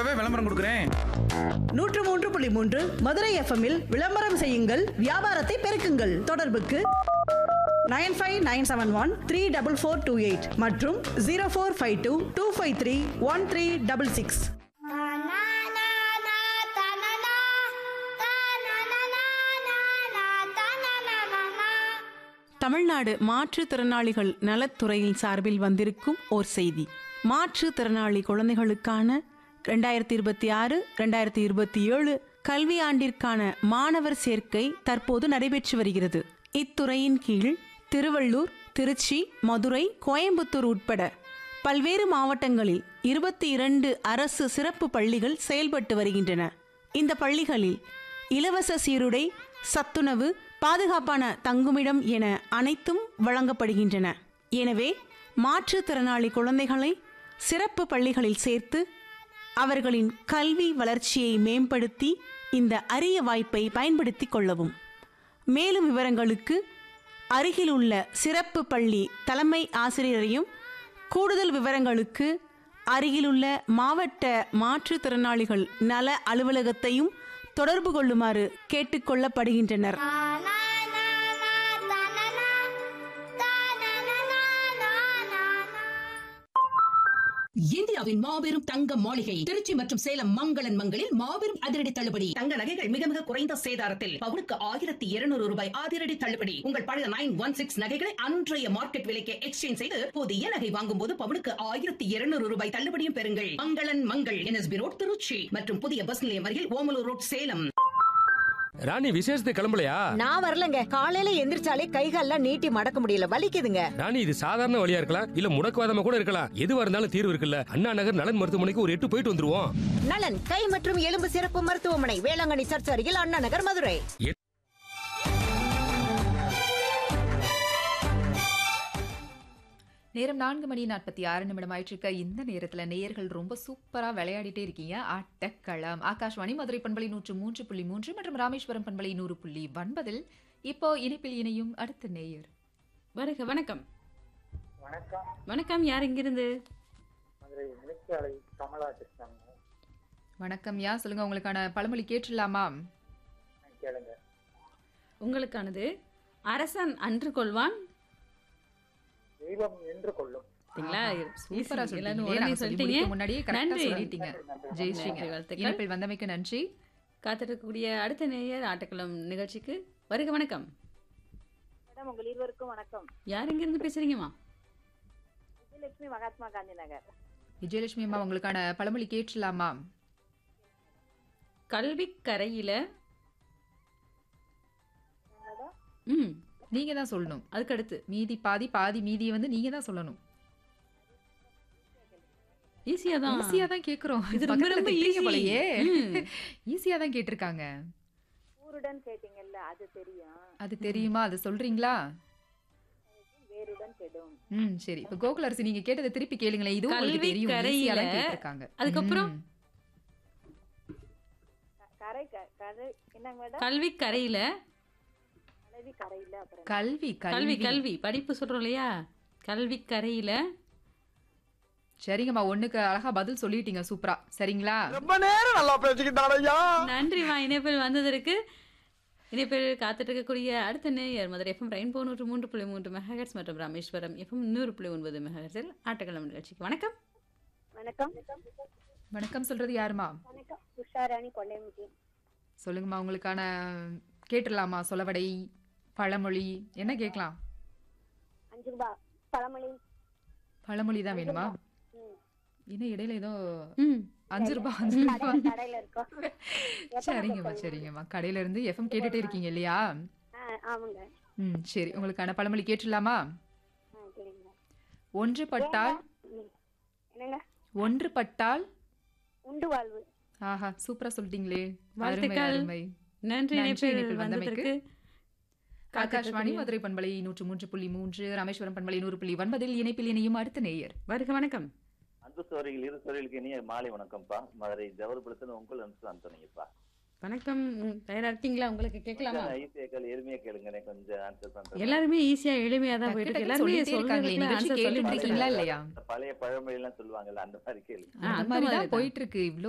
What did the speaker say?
இப்பவே விளம்பரம் கொடுக்குறேன் நூற்று மூன்று புள்ளி மூன்று மதுரை எஃப்எம்மில் விளம்பரம் செய்யுங்கள் வியாபாரத்தை பெருக்குங்கள் தொடர்புக்கு nine five nine seven one three double four two eight மற்றும் zero four five two two five three one three double six Tamil Nadu மாற்றுத்திறனாளிகள் நலத்துறையின் சார்பில் வந்திருக்கும் ஓர் செய்தி மாற்றுத்திறனாளி குழந்தைகளுக்கான ரெண்டாயிரத்தி இருபத்தி ஆறு ரெண்டாயிரத்தி இருபத்தி ஏழு கல்வியாண்டிற்கான மாணவர் சேர்க்கை தற்போது நடைபெற்று வருகிறது இத்துறையின் கீழ் திருவள்ளூர் திருச்சி மதுரை கோயம்புத்தூர் உட்பட பல்வேறு மாவட்டங்களில் இருபத்தி இரண்டு அரசு சிறப்பு பள்ளிகள் செயல்பட்டு வருகின்றன இந்த பள்ளிகளில் இலவச சீருடை சத்துணவு பாதுகாப்பான தங்குமிடம் என அனைத்தும் வழங்கப்படுகின்றன எனவே மாற்றுத்திறனாளி குழந்தைகளை சிறப்பு பள்ளிகளில் சேர்த்து அவர்களின் கல்வி வளர்ச்சியை மேம்படுத்தி இந்த அரிய வாய்ப்பை பயன்படுத்திக் கொள்ளவும் மேலும் விவரங்களுக்கு அருகிலுள்ள சிறப்பு பள்ளி தலைமை ஆசிரியரையும் கூடுதல் விவரங்களுக்கு அருகிலுள்ள மாவட்ட மாற்றுத்திறனாளிகள் நல அலுவலகத்தையும் தொடர்பு கொள்ளுமாறு கேட்டுக்கொள்ளப்படுகின்றனர் இந்தியாவின் மாபெரும் தங்க மாளிகை திருச்சி மற்றும் சேலம் மங்களன் மங்களில் மாபெரும் அதிரடி தள்ளுபடி தங்க நகைகள் மிக மிக குறைந்த சேதாரத்தில் பவுனுக்கு ஆயிரத்தி இருநூறு ரூபாய் அதிரடி தள்ளுபடி உங்கள் பழைய நைன் ஒன் சிக்ஸ் நகைகளை அன்றைய மார்க்கெட் விலைக்கு எக்ஸ்சேஞ்ச் செய்து புதிய நகை வாங்கும் போது பவுனுக்கு ஆயிரத்தி இருநூறு ரூபாய் தள்ளுபடியும் பெறுங்கள் மங்களன் மங்கள் என்எஸ்பி ரோட் திருச்சி மற்றும் புதிய பஸ் நிலையம் அருகில் ஓமலூர் ரோட் சேலம் ராணி விசேஷத்துக்கு கிளம்பலையா நான் வரலங்க காலையில எந்திரிச்சாலே கைகால்லாம் நீட்டி மடக்க முடியல வலிக்குதுங்க ராணி இது சாதாரண வழியா இருக்கலாம் இல்ல முடக்குவாதமா கூட இருக்கலாம் எதுவா இருந்தாலும் தீர்வு இருக்குல்ல அண்ணா நகர் நலன் மருத்துவமனைக்கு ஒரு எட்டு போயிட்டு வந்துருவோம் நலன் கை மற்றும் எலும்பு சிறப்பு மருத்துவமனை வேளாங்கண்ணி சர்ச் அருகில் அண்ணா நகர் மதுரை நேரம் நான்கு மணி நாற்பத்தி ஆறு நிமிடம் ஆயிட்டிருக்க இந்த நேரத்துல நேயர்கள் ரொம்ப சூப்பரா விளையாடிட்டே இருக்கீங்க ஆட்டக்களம் ஆகாஷ்வாணி மதுரை பண்பலை நூற்று மூன்று புள்ளி மூன்று மற்றும் ராமேஸ்வரம் பண்பலை நூறு புள்ளி ஒன்பதில் இப்போ இணைப்பில் இணையும் அடுத்த நேயர் வருக வணக்கம் வணக்கம் வணக்கம் யார் இங்கிருந்து மதுரை முனிச்சாலை கமலா கிருஷ்ணன் வணக்கம் யா சொல்லுங்க உங்களுக்கான பழமொழி கேட்டுடலாமா கேளுங்க உங்களுக்கானது அரசன் அன்று கொள்வான் தெய்வம் என்று கொள்ளும் சரிங்களா சூப்பரா Easy. எல்லாரும் சொல்லிட்டீங்க உடனே நாங்க சொல்லி சொல்லிட்டீங்க முடிக்க முன்னாடியே கரெக்டா நன்றி. சொல்லிட்டீங்க ஜெயஸ்ரீங்க நன்றி, வாழ்த்துக்கள். இணைப்பில் வந்தமைக்கு நன்றி காத்திருக்கக்கூடிய அடுத்த நேயர் ஆட்டக்களம் நிகழ்ச்சிக்கு வருக வணக்கம் மேடம் உங்கள் இருவருக்கும் வணக்கம் யார் இங்கிருந்து பேசுறீங்கம்மா விஜயலட்சுமி மகாத்மா காந்தி நகர் விஜயலட்சுமி அம்மா உங்களுக்கான பழமொழி கேட்டுடலாமா கல்வி கரையில மேடம் ம் நீங்க தான் சொல்லணும் அதுக்கு அடுத்து மீதி பாதி பாதி மீதியை வந்து நீங்க தான் சொல்லணும் ஈஸியா தான் ஈஸியா தான் கேக்குறோம் இது ரொம்ப பக்கத்துல ரொம்ப திட்டுறீங்க easy. போலயே ம். ஈஸியா தான் கேட்டிருக்காங்க ஊருடன் கேட்டீங்கல்ல அது தெரியும் அது தெரியுமா அது சொல்றீங்களா வேருடன் கெடும் ம் சரி இப்ப கோகுல அரசு நீங்க கேட்டதை திருப்பி கேளுங்களேன் இதுவும் உங்களுக்கு கல்வி தெரியும் ஈஸியா கரையில தான் கேட்டிருக்காங்க அதுக்கப்புறம்? ம். க- கரை க- கரை என்னங்க மேடம் கல்வி கரையில கலவி கரையில அப்புறம் கல்வி கல்வி கல்வி கல்வி படிப்பு சொல்றோம் இல்லையா கல்வி கரையில சரிங்கம்மா ஒண்ணுக்கு அழகா பதில் சொல்லிட்டீங்க சூப்பரா சரிங்களா ரொம்ப நேரம் நல்லா பேசிக்கிட்டாடையா நன்றிமா இணைப்பில் வந்ததற்கு இணைப்பில் காத்துட்டு இருக்கக்கூடிய அடுத்த நேயர் மதுரை எஃப்எம் ரெயின்போ நூற்று மூன்று புள்ளி மூன்று மெகாஹெட்ஸ் மற்றும் ராமேஸ்வரம் எஃப்எம் நூறு புள்ளி ஒன்பது மெகாஹெட்ஸில் ஆட்டக்கிழமை நிகழ்ச்சிக்கு வணக்கம் வணக்கம் வணக்கம் சொல்றது யாருமா வணக்கம் உஷாராணி கொள்ளைமுகி சொல்லுங்கம்மா உங்களுக்கான கேட்டுடலாமா சொலவடை பழமொழி என்ன கேட்கலாம் அஞ்சு ரூபாய் பழமொழி பழமொழி தான் வேணுமா ம். என்ன இடையில ஏதோ ம் அஞ்சு ரூபாய் அஞ்சு ரூபாய் கடை- கடையில இருக்கோம் சரிங்கம்மா சரிங்கம்மா கடையில இருந்து எஃப்எம் கேட்டுட்டே இருக்கீங்க இல்லையா ஆ ஆமாங்க ம் சரி உங்களுக்கான பழமொழி கேட்டுடலாமா ஆ சரிங்க ஒன்று பட்டால் ம். என்னங்க ஒன்று பட்டால் உண்டு வாழ்வு ஆஹா சூப்பரா சொல்லிட்டீங்களே அருமை வாழ்த்துக்கள். அருமை நன்றி நன்றி இணைப்பில் இணைப்பில் வந்தமைக்கு. வந்ததற்கு ஆகாஷ்வாணி மதுரை பண்பலை நூற்று மூன்று புள்ளி மூன்று ராமேஸ்வரம் பண்பலை நூறு புள்ளி ஒன்பதில் இணைப்பில் இணையும் அடுத்த நேயர் வருக வணக்கம் அன்பு சோரிகள் இரு சோரிகளுக்கு இனிய மாலை வணக்கம்ப்பா மதுரை ஜவர்புரத்தில் உங்கள் அனுசு அந்தோனியப்பா வணக்கம் ம், தயாரா இருக்கீங்களா உங்களுக்கு கேட்கலாமா ஈஸியா கேளு எளிமையா கேளுங்க எனக்கு கொஞ்சம் ஆன்சர் பண்றேன் எல்லாருமே ஈஸியா எளிமையா தான் டக்கு போயிட்டு இருக்கு. டக்குன்னு எல்லாருமே சொல்லிட்டே இருக்காங்களே, சொல்றதுக்குள்ள நிகழ்ச்சி answer கேட்டுட்டு சொல்லிட்டு இருக்கீங்களா இருக்காங்க. இல்லையா இந்த பழைய பழமொழி எல்லாம் சொல்லுவாங்கல்ல அந்த மாதிரி கேளு ஆ, அந்த அந்த மாதிரி மாதிரி தான் போயிட்டு இருக்கு இவ்ளோ